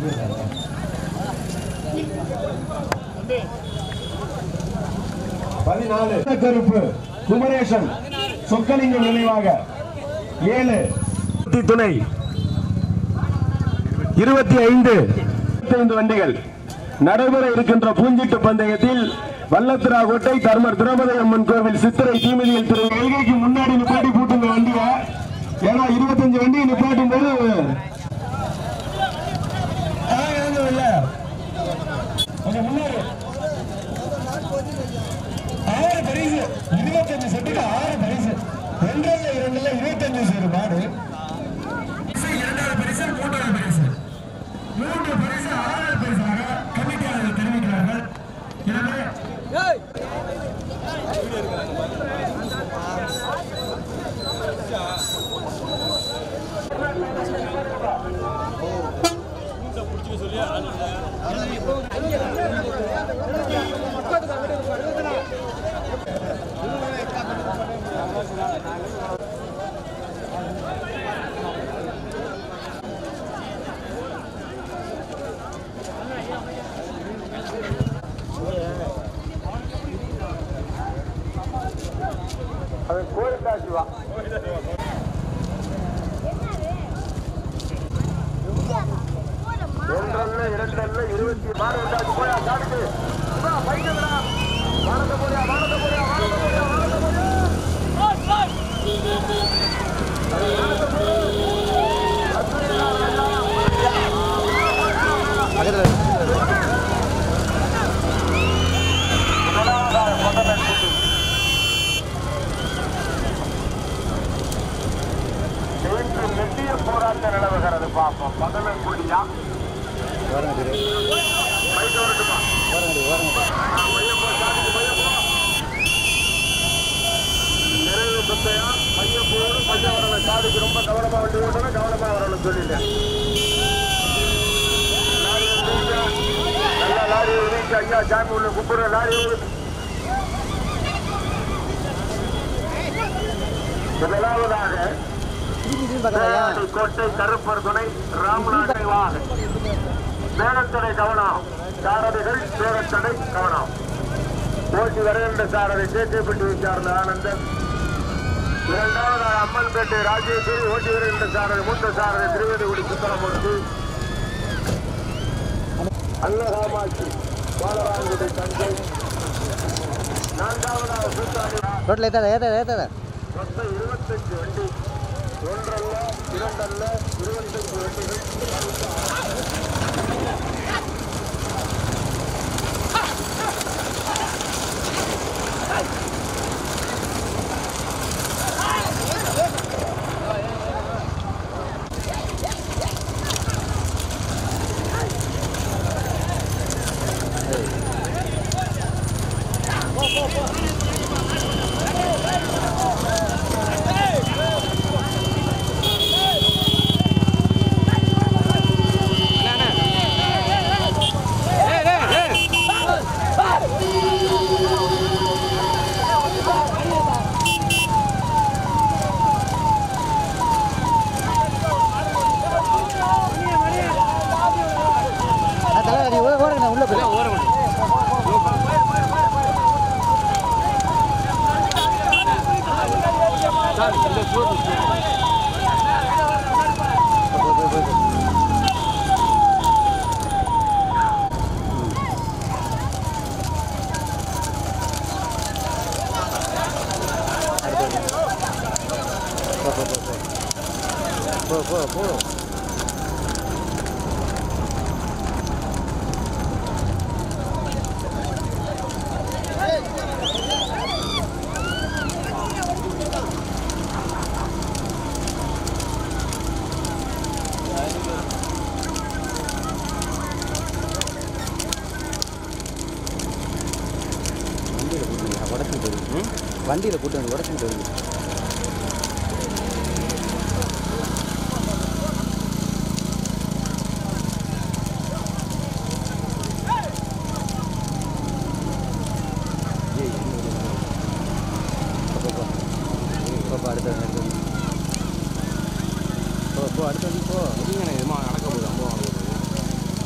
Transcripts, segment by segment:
பதினாலு கருப்பு குமரேசன் சொக்கலிங்கம் நினைவாக ஏழு துணை இருபத்தி ஐந்து ஐந்து வண்டிகள் நடைபெற இருக்கின்ற பூஞ்சிட்டு பந்தயத்தில் வல்லத்திராகோட்டை தர்மர் திரௌபதி அம்மன் கோவில் சித்திரை தீமிதியில் திரு எல்கைக்கு முன்னாடி நிப்பாட்டி போட்டுங்க வண்டிய ஏன்னா இருபத்தஞ்சு வண்டி நிப்பாட்டும் போது ஆ, ஏங்க இல்ல. கொஞ்சம் முன்னாடி. ஆறு பரிசு இருபத்தஞ்சு செட்டுக்கு ஆறு பரிசு ஒன்றல்ல இரண்டுல இருபத்தஞ்சு சேரு மாடு இரண்டாவது பரிசு மூன்றாவது பரிசு மூன்று பரிசு ஆறாவது பரிசாக கமிட்டியாளர்கள் தெரிவிக்கிறார்கள் எனவே ஒன்றல்ல இரண்டல்ல இருபத்தி மாடு வந்தாச்சு போயா சாப்பிட்டு பைக்கடா வானத்த போறியா வானத்த போறியா வானத்த போறியா வானத்த போறியா இன்று நெட்டிய போராட்டம் நிலவுகிறது பார்ப்போம் பதினெண்டு புள்ளியா பைக் வரட்டுமா ஆ, மையப்போ, சாதிக்கு மையப்போ. நிறைவு சுத்தையா மையப்போடு மைய வரல சாதிக்கு ரொம்ப கவனமா வண்டி ஓட்டணும் கவனமா வரணும் சொல்லிட்டேன் லாரி விரிச்சா, நல்லா லாரி விரிச்சா, ஐயா சாமி உள்ள கும்பிடுற லாரி விரிச்சு. முதலாவதாக தேனி கோட்டை கருப்பர் துணை ராமநாதனை வாக மேலத்தடை கவனம் சாரதிகள் சேரத்தடை கவனம் போட்டி வருகின்ற சாரதி சேத்தைப்பட்டி சார்ந்த ஆனந்தன் இரண்டாவதாக அம்மன்பேட்டை ராஜேஸ்வரி ஓட்டி வருகின்ற சாரதி மூத்த சாரதி திருவேதிகுடி சுந்தரமூர்த்தி அல்லகாமாட்சி பாலராங்குடி தஞ்சை நான்காவதாக சுத்தாடி ரோட்ல ஏத்தாத ஏத்தாத ஏத்தாத மொத்தம் இருபத்தஞ்சு வண்டி ஒன்றல்ல இரண்டல்ல இருபத்தஞ்சு வண்டிகள் தலைவர் நீ ஓடுங்க உள்ள போய் போ போ போ வண்டியில் கூட்டு உடச்சிட்டு வருது வண்டியில் கூட்டு வந்து உடச்சிட்டு வருது போ, போ, அடுத்த அடுத்த போ போ அடுத்த போ இதுமா நடக்க போகுது அம்போ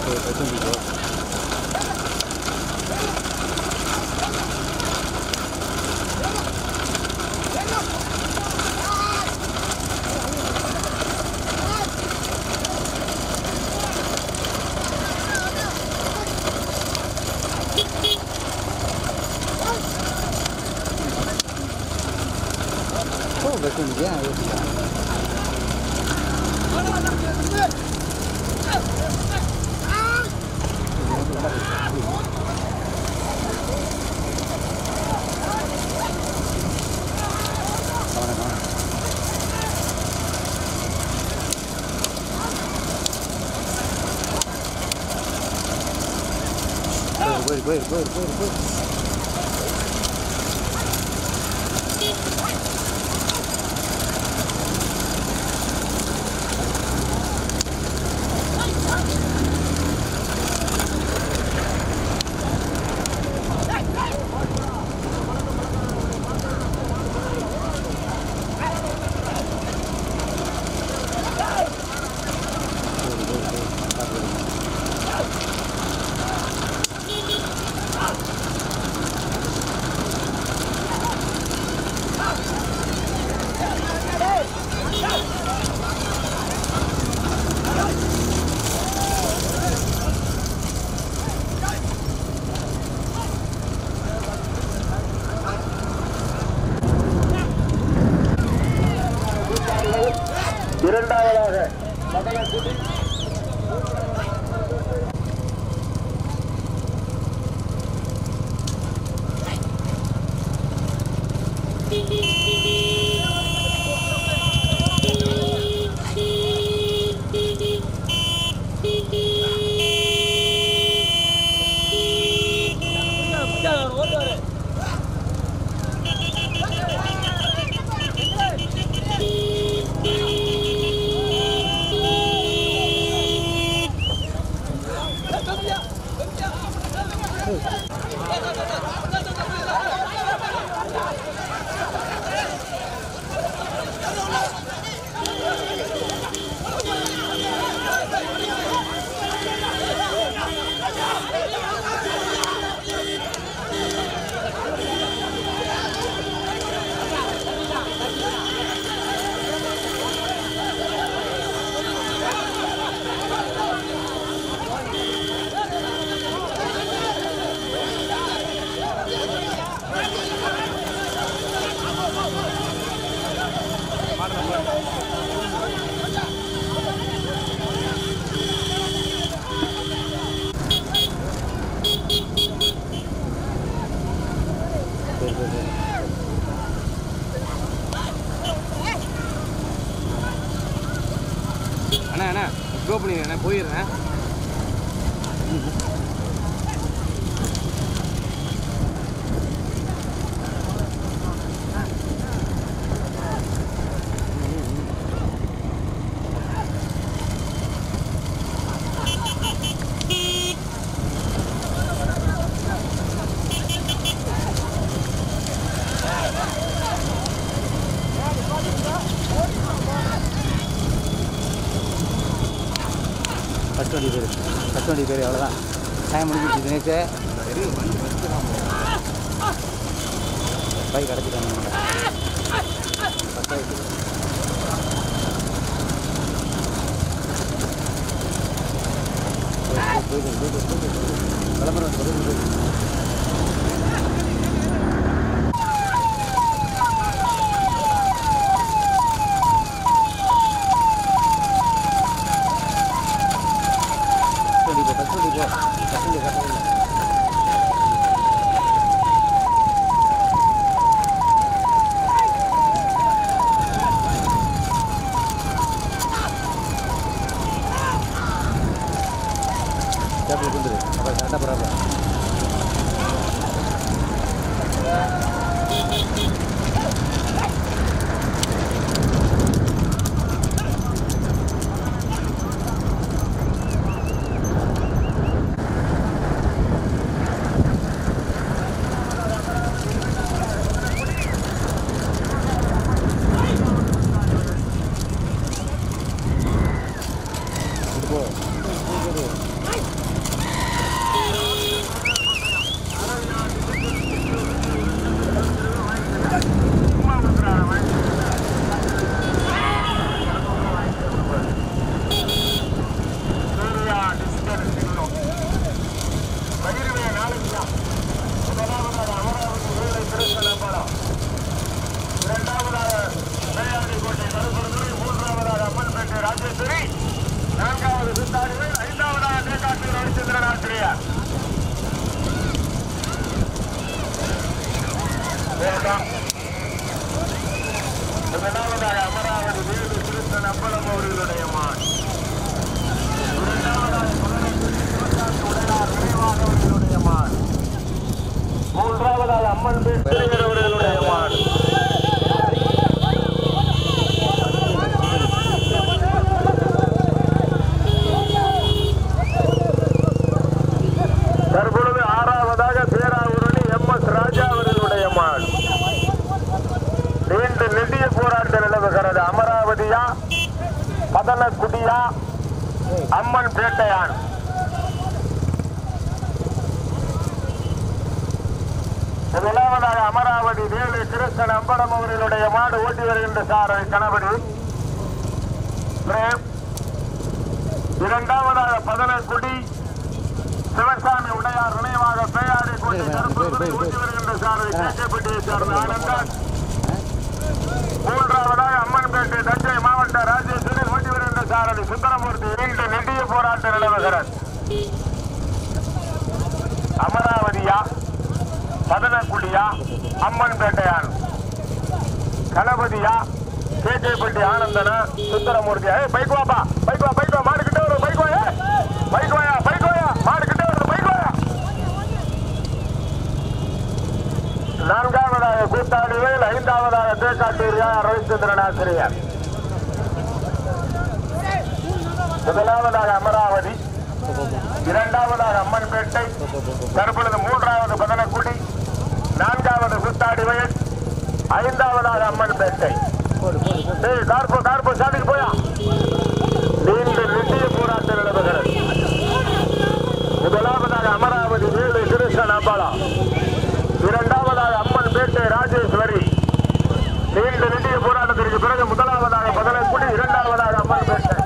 சரி பத்து ப்ரோ ஓ பத்து ஏன் யோசிக்கலாம் கவனம் கவனம் போயிரு போயிரு போயிரு போயிரு போயிரு போயிரு போயிரு போயிரு பார்த்து போயிரு. இரண்டாவதாக மகளக்குடி போயிரு போயிரு போயிரு அண்ணா அண்ணா கோ பண்ணிடுறேன் போயிடுறேன் ஃபஸ்ட் வண்டி பேர் ஃபஸ்ட் வண்டி பேர் அவ்வளோதான் டைம் முடிஞ்சிச்சு தினேஷ் பைக் அடைச்சிட்டாங்க விளம்பரம் ஃபஸ்ட் வண்டி போ ஃபஸ்ட் வண்டி போ ஃபஸ்ட் வண்டி கரெக்டாக இல்லை கேப்பில் கொடுத்துரு அப்புறம் கரெக்டாக பரவாயில்ல இது போ நாசிரியார் முதலாவதாக அமராவதி வீடு கிருஷ்ணன் அப்பளம் அவர்களுடைய மான் இரண்டாவதாக குலநேசன் சிவகாந்தி உடனார் நினைவாக அவர்களுடைய மான் மூன்றாவதாக அம்மன் பேசுகிறவர் அவர்களுடைய மான் தற்பொழுது ஆறாவதாக பேராவூரணி எம் எஸ் ராஜா அவர்களுடைய மான் நீண்ட நெடிய போராட்டம் நிலவுகிறது அமராவதியா பதனக்குடியா அம்மன் பேட்டையான் முதலாவதாக அமராவதி வேலு கிருஷ்ணன் அம்படம் அவர்களுடைய மாடு ஓட்டி வருகின்ற சாரை கணபதி பிரேம் இரண்டாவதாக பதனக்குடி சிவசாமி உடையார் நினைவாக பேயாடி கொண்டு கருப்பூர் ஊட்டி வருகின்ற சாரதி கேட்கப்பட்டியை சேர்ந்த ஆனந்தன் மூன்றாவதாக அம்மன்பேட்டை தஞ்சை மாவட்ட ராஜேஸ்வரன் ஓட்டி வருகின்ற சாரதி சுந்தரமூர்த்தி நீண்ட நெடிய போராட்டம் நிலவுகிறது அமராவதியா பதனக்குடியா அம்மன்பேட்டையான் கணபதியா கேகேப்பட்டி ஆனந்தனா சுந்தரமூர்த்தி ஏய் பைக் வாப்பா பைக் வா பைக் வா மாடுக்கிட்டே வரும் பைக் வாயா பைக் வாயா பைக் வாயா மாடுக்கிட்டே வரும் பைக் வாயா நான்காவதாக கூத்தாடிவேல் ஐந்தாவதாக தேக்காட்டூரியா ரவிச்சந்திரன் ஆசிரியர் முதலாவதாக அமராவதி இரண்டாவதாக அம்மன்பேட்டை தற்பொழுது மூன்றாவது பதனக்குடி நான்காவது கூத்தாடிவயல் ஐந்தாவதாக அம்மன்பேட்டை டேய் கார்போ கார்போ சாதிக்கு போயா நீண்ட நெட்டிய போராட்டம் நிலவுகிறது முதலாவதாக அமராவதி வேலு கிருஷ்ணன் அம்பாளா இரண்டாவதாக அம்மன் பேட்டை ராஜேஸ்வரி நீண்ட நெடிய போராட்டத்திற்கு பிறகு முதலாவதாக பதனக்குடி இரண்டாவதாக அம்மன் பேட்டை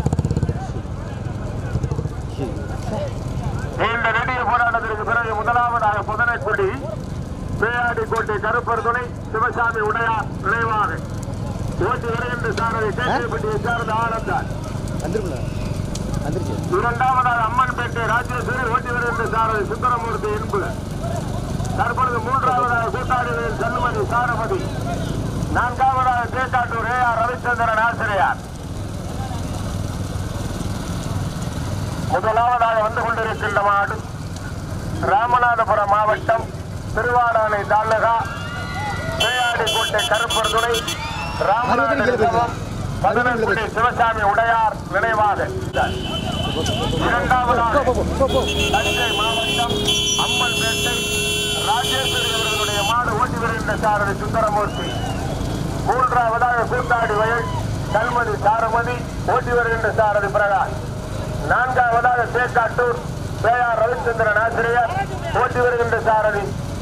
நீண்ட நெடிய போராட்டத்திற்கு பிறகு முதலாவதாக புதனைக்குடி பேயாடி கோட்டை கருப்பர் துணை சிவசாமி உடையார் நினைவாக ஓட்டி வருகின்ற சாரதி கேட்கப்பட்டியை சார்ந்த ஆனந்தான் வந்துருக்குண்ணா வந்துருச்சு இரண்டாவதாக அம்மன்பேட்டை ராஜேஸ்வரி ஓட்டி வருகின்ற சாரதி சுந்தரமூர்த்தி என்பு தற்பொழுது மூன்றாவதாக கூட்டாளிகளில் செல்லுமதி சாரமதி நான்காவதாக தேக்காட்டூர் ஏ ஆர் ரவிச்சந்திரன் ஆசிரியர் முதலாவதாக வந்து கொண்டிருக்கின்ற மாடு ராமநாதபுரம் மாவட்டம் திருவாடானை தாலுகா பேயாடிக்கோட்டை கருப்பர் துணை ராமநாத ரிசவம் பதினெட்டு சிவசாமி உடையார் நினைவாக இரண்டாவதாக தஞ்சை மாவட்டம் அம்மன்பேட்டை ராஜேஸ்வரி அவர்களுடைய மாடு ஓட்டி வருகின்ற சாரதி சுந்தரமூர்த்தி மூன்றாவதாக கூத்தாடி வயல் கல்மதி சாரமதி ஓட்டி வருகின்ற சாரதி பிரகாஷ் நான்காவதாக சேக்காட்டூர் பேயார் ரவிச்சந்திரன் ஆசிரியர் ஓட்டி வருகின்ற சாரதி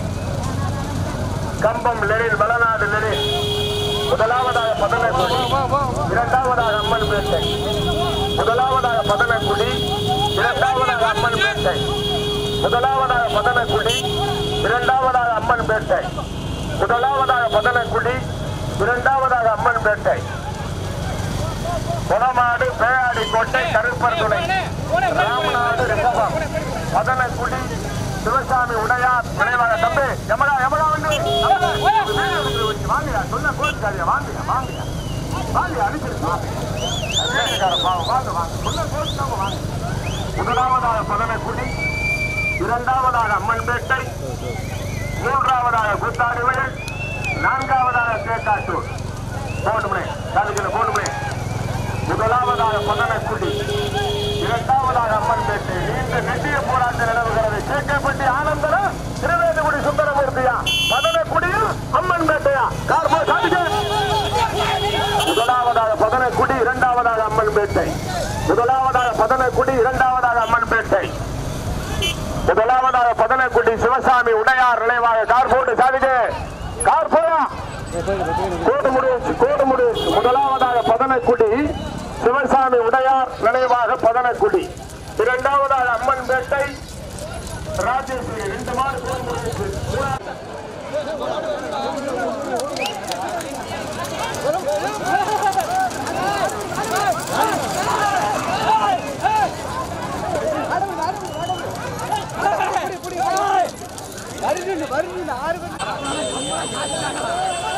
கம்பம் லெனின் வளநாடு லெனின் முதலாவதாக பதனக்குடி இரண்டாவதாக அம்மன் பேட்டை முதலாவதாக பதனக்குடி இரண்டாவதாக அம்மன் பேட்டை முதலாவதாக பதனக்குடி இரண்டாவதாக அம்மன் பேட்டை முதலாவதாக பதனக்குடி இரண்டாவதாக அம்மன் பேட்டை குணமாடு பேயாடி கோட்டை கருப்பர் துணை ராமநாடு ரிசவம் பதனக்குடி சிவசாமி உடையார் நினைவாக தம்பி எமடா எமடா வந்து வாங்கயா சொன்ன கோச்சுக்காரியா வாங்கயா வாங்கயா வாங்கயா அடிச்சிருக்கு வாங்க பாவம் வாங்க வாங்க சொன்ன கோச்சுக்காம வாங்க முதலாவதாக பதனக்குடி இரண்டாவதாக அம்மன்பேட்டை மூன்றாவதாக கூத்தாடி வயல் நான்காவதாக சேக்காட்டூர் போடுமே அதுக்கு போடுமே முதலாவதாக பதனக்குடி இரண்டாவதாக அம்மன்பேட்டை நீண்ட நெட்டிய போராட்டம் நிலவுகிறது கேட்கப்பட்டி ஆனந்தன திருவேதகுடி சுந்தரமூர்த்தியா பதனக்குடியில் அம்மன்பேட்டையா கார்போ சாதிக்க முதலாவதாக பதனக்குடி இரண்டாவதாக அம்மன்பேட்டை முதலாவதாக பதனக்குடி இரண்டாவதாக அம்மன்பேட்டை முதலாவதாக பதனக்குடி சிவசாமி உடையார் நினைவாக கார் போட்டு சாதிக்க கார் போயா கோடு முடிச்சு கோடு முடிச்சு முதலாவதாக பதனக்குடி சிவசாமி உடையார் நினைவாக பதனக்குடி இரண்டாவதாக அம்மன் பேட்டை ராஜேஸ்வரி ரெண்டு மாடு கோடு முடிச்சு வருது வருது இந்த ஆறு பேர்